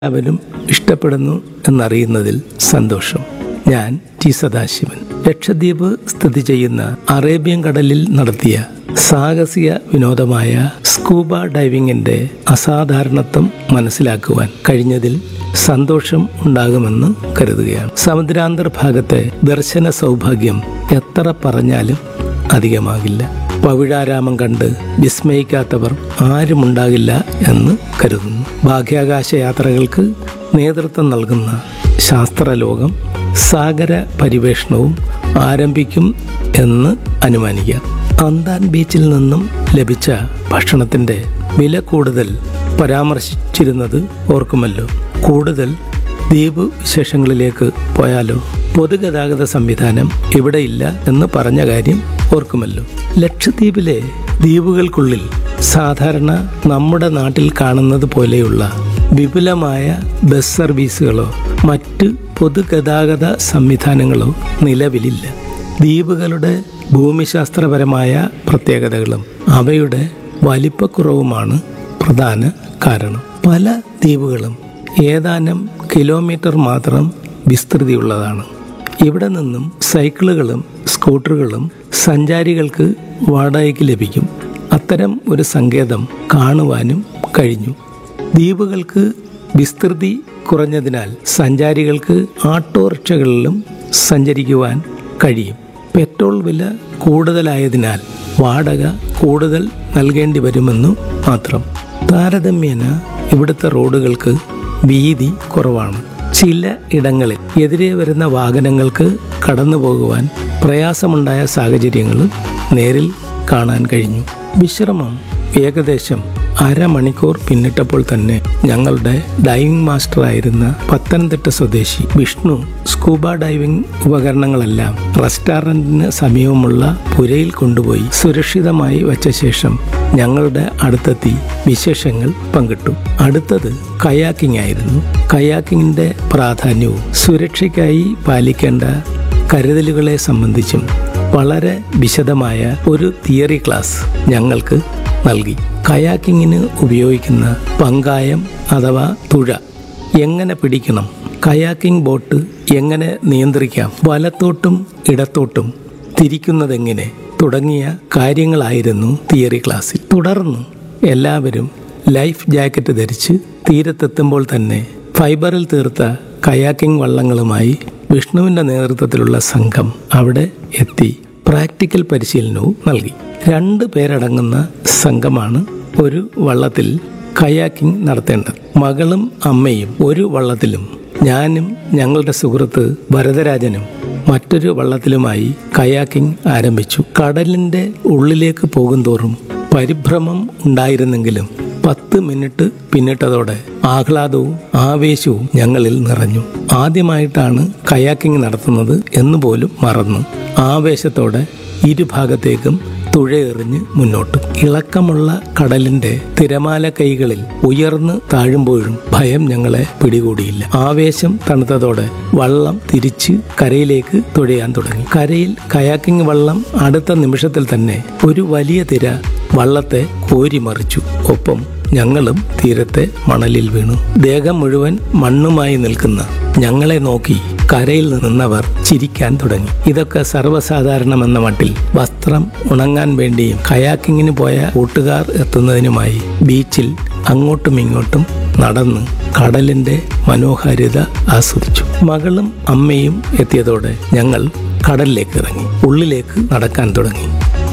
അവനും ഇഷ്ടപ്പെടുന്നു എന്നറിയുന്നതിൽ സന്തോഷം ഞാൻ ടി സദാശിവൻ ലക്ഷദ്വീപ് സ്ഥിതി ചെയ്യുന്ന അറേബ്യൻ കടലിൽ നടത്തിയ സാഹസിക വിനോദമായ സ്കൂബ ഡൈവിങ്ങിന്റെ അസാധാരണത്വം മനസ്സിലാക്കുവാൻ കഴിഞ്ഞതിൽ സന്തോഷം ഉണ്ടാകുമെന്ന് കരുതുകയാണ് സമുദ്രാന്തർഭാഗത്തെ ദർശന സൗഭാഗ്യം എത്ര പറഞ്ഞാലും അധികമാകില്ല പവിഴാരാമം കണ്ട് വിസ്മയിക്കാത്തവർ ആരുമുണ്ടാകില്ല എന്ന് കരുതുന്നു ബാഹ്യാകാശ യാത്രകൾക്ക് നേതൃത്വം നൽകുന്ന ശാസ്ത്രലോകം സാഗര പരിവേഷണവും ആരംഭിക്കും എന്ന് അനുമാനിക്കാം അന്താൻ ബീച്ചിൽ നിന്നും ലഭിച്ച ഭക്ഷണത്തിന്റെ വില കൂടുതൽ പരാമർശിച്ചിരുന്നത് ഓർക്കുമല്ലോ കൂടുതൽ ദ്വീപ് വിശേഷങ്ങളിലേക്ക് പോയാലോ പൊതുഗതാഗത സംവിധാനം ഇവിടെയില്ല എന്ന് പറഞ്ഞ കാര്യം ഓർക്കുമല്ലോ ലക്ഷദ്വീപിലെ ദ്വീപുകൾക്കുള്ളിൽ സാധാരണ നമ്മുടെ നാട്ടിൽ കാണുന്നത് പോലെയുള്ള വിപുലമായ ബസ് സർവീസുകളോ മറ്റ് പൊതുഗതാഗത സംവിധാനങ്ങളോ നിലവിലില്ല ദ്വീപുകളുടെ ഭൂമിശാസ്ത്രപരമായ പ്രത്യേകതകളും അവയുടെ വലിപ്പക്കുറവുമാണ് പ്രധാന കാരണം പല ദ്വീപുകളും ഏതാനും കിലോമീറ്റർ മാത്രം വിസ്തൃതിയുള്ളതാണ് ഇവിടെ നിന്നും സൈക്കിളുകളും സ്കൂട്ടറുകളും സഞ്ചാരികൾക്ക് വാടകയ്ക്ക് ലഭിക്കും അത്തരം ഒരു സങ്കേതം കാണുവാനും കഴിഞ്ഞു ദ്വീപുകൾക്ക് വിസ്തൃതി കുറഞ്ഞതിനാൽ സഞ്ചാരികൾക്ക് ഓട്ടോറിക്ഷകളിലും സഞ്ചരിക്കുവാൻ കഴിയും പെട്രോൾ വില കൂടുതലായതിനാൽ വാടക കൂടുതൽ നൽകേണ്ടി വരുമെന്നു മാത്രം താരതമ്യേന ഇവിടുത്തെ റോഡുകൾക്ക് വീതി കുറവാണ് ചില ഇടങ്ങളിൽ എതിരെ വരുന്ന വാഹനങ്ങൾക്ക് കടന്നു പോകുവാൻ പ്രയാസമുണ്ടായ സാഹചര്യങ്ങളും നേരിൽ കാണാൻ കഴിഞ്ഞു വിശ്രമം ഏകദേശം അരമണിക്കൂർ പിന്നിട്ടപ്പോൾ തന്നെ ഞങ്ങളുടെ ഡൈവിംഗ് മാസ്റ്ററായിരുന്ന പത്തനംതിട്ട സ്വദേശി വിഷ്ണു സ്കൂബ ഡൈവിംഗ് ഉപകരണങ്ങളെല്ലാം റെസ്റ്റോറന്റിന് സമീപമുള്ള പുരയിൽ കൊണ്ടുപോയി സുരക്ഷിതമായി വച്ച ശേഷം ഞങ്ങളുടെ അടുത്തെത്തി വിശേഷങ്ങൾ പങ്കിട്ടു അടുത്തത് കയാക്കിംഗ് ആയിരുന്നു കയാക്കിങ്ങിന്റെ പ്രാധാന്യവും സുരക്ഷയ്ക്കായി പാലിക്കേണ്ട കരുതലുകളെ സംബന്ധിച്ചും വളരെ വിശദമായ ഒരു തിയറി ക്ലാസ് ഞങ്ങൾക്ക് നൽകി കയാക്കിങ്ങിന് ഉപയോഗിക്കുന്ന പങ്കായം അഥവാ തുഴ എങ്ങനെ പിടിക്കണം കയാക്കിംഗ് ബോട്ട് എങ്ങനെ നിയന്ത്രിക്കാം വലത്തോട്ടും ഇടത്തോട്ടും തിരിക്കുന്നതെങ്ങനെ തുടങ്ങിയ കാര്യങ്ങളായിരുന്നു തിയറി ക്ലാസ്സിൽ തുടർന്ന് എല്ലാവരും ലൈഫ് ജാക്കറ്റ് ധരിച്ച് തീരത്തെത്തുമ്പോൾ തന്നെ ഫൈബറിൽ തീർത്ത കയാക്കിംഗ് വള്ളങ്ങളുമായി വിഷ്ണുവിന്റെ നേതൃത്വത്തിലുള്ള സംഘം അവിടെ എത്തി പ്രാക്ടിക്കൽ പരിശീലനവും നൽകി രണ്ട് പേരടങ്ങുന്ന സംഘമാണ് ഒരു വള്ളത്തിൽ കയാക്കിംഗ് നടത്തേണ്ടത് മകളും അമ്മയും ഒരു വള്ളത്തിലും ഞാനും ഞങ്ങളുടെ സുഹൃത്ത് ഭരതരാജനും മറ്റൊരു വള്ളത്തിലുമായി കയാക്കിംഗ് ആരംഭിച്ചു കടലിന്റെ ഉള്ളിലേക്ക് പോകുന്തോറും പരിഭ്രമം ഉണ്ടായിരുന്നെങ്കിലും പത്ത് മിനിറ്റ് പിന്നിട്ടതോടെ ആഹ്ലാദവും ആവേശവും ഞങ്ങളിൽ നിറഞ്ഞു ആദ്യമായിട്ടാണ് കയാക്കിംഗ് നടത്തുന്നത് എന്നുപോലും മറന്നു ആവേശത്തോടെ ഇരുഭാഗത്തേക്കും തുഴയെറിഞ്ഞ് മുന്നോട്ട് ഇളക്കമുള്ള കടലിന്റെ തിരമാല കൈകളിൽ ഉയർന്നു താഴുമ്പോഴും ഭയം ഞങ്ങളെ പിടികൂടിയില്ല ആവേശം തണുത്തതോടെ വള്ളം തിരിച്ച് കരയിലേക്ക് തുഴയാൻ തുടങ്ങി കരയിൽ കയാക്കിംഗ് വള്ളം അടുത്ത നിമിഷത്തിൽ തന്നെ ഒരു വലിയ തിര വള്ളത്തെ കോരിമറിച്ചു ഒപ്പം ഞങ്ങളും തീരത്തെ മണലിൽ വീണു ദേഹം മുഴുവൻ മണ്ണുമായി നിൽക്കുന്ന ഞങ്ങളെ നോക്കി കരയിൽ നിന്നവർ ചിരിക്കാൻ തുടങ്ങി ഇതൊക്കെ സർവ്വസാധാരണമെന്ന മട്ടിൽ വസ്ത്രം ഉണങ്ങാൻ വേണ്ടിയും കയാക്കിങ്ങിന് പോയ കൂട്ടുകാർ എത്തുന്നതിനുമായി ബീച്ചിൽ അങ്ങോട്ടും ഇങ്ങോട്ടും നടന്ന് കടലിന്റെ മനോഹാരിത ആസ്വദിച്ചു മകളും അമ്മയും എത്തിയതോടെ ഞങ്ങൾ കടലിലേക്ക് ഇറങ്ങി ഉള്ളിലേക്ക് നടക്കാൻ തുടങ്ങി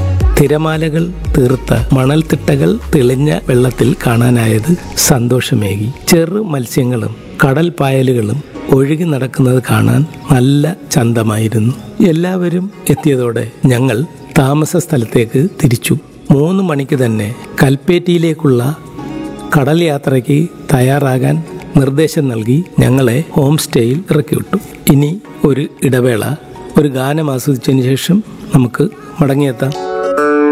തിരമാലകൾ തീർത്ത മണൽത്തിട്ടകൾ തെളിഞ്ഞ വെള്ളത്തിൽ കാണാനായത് സന്തോഷമേകി ചെറു മത്സ്യങ്ങളും കടൽ പായലുകളും ഒഴുകി നടക്കുന്നത് കാണാൻ നല്ല ചന്തമായിരുന്നു എല്ലാവരും എത്തിയതോടെ ഞങ്ങൾ താമസ സ്ഥലത്തേക്ക് തിരിച്ചു മൂന്ന് മണിക്ക് തന്നെ കൽപ്പേറ്റിയിലേക്കുള്ള കടൽ യാത്രയ്ക്ക് തയ്യാറാകാൻ നിർദ്ദേശം നൽകി ഞങ്ങളെ ഹോം സ്റ്റേയിൽ ഇറക്കിവിട്ടു ഇനി ഒരു ഇടവേള ഒരു ഗാനം ആസ്വദിച്ചതിന് ശേഷം നമുക്ക് മടങ്ങിയെത്താം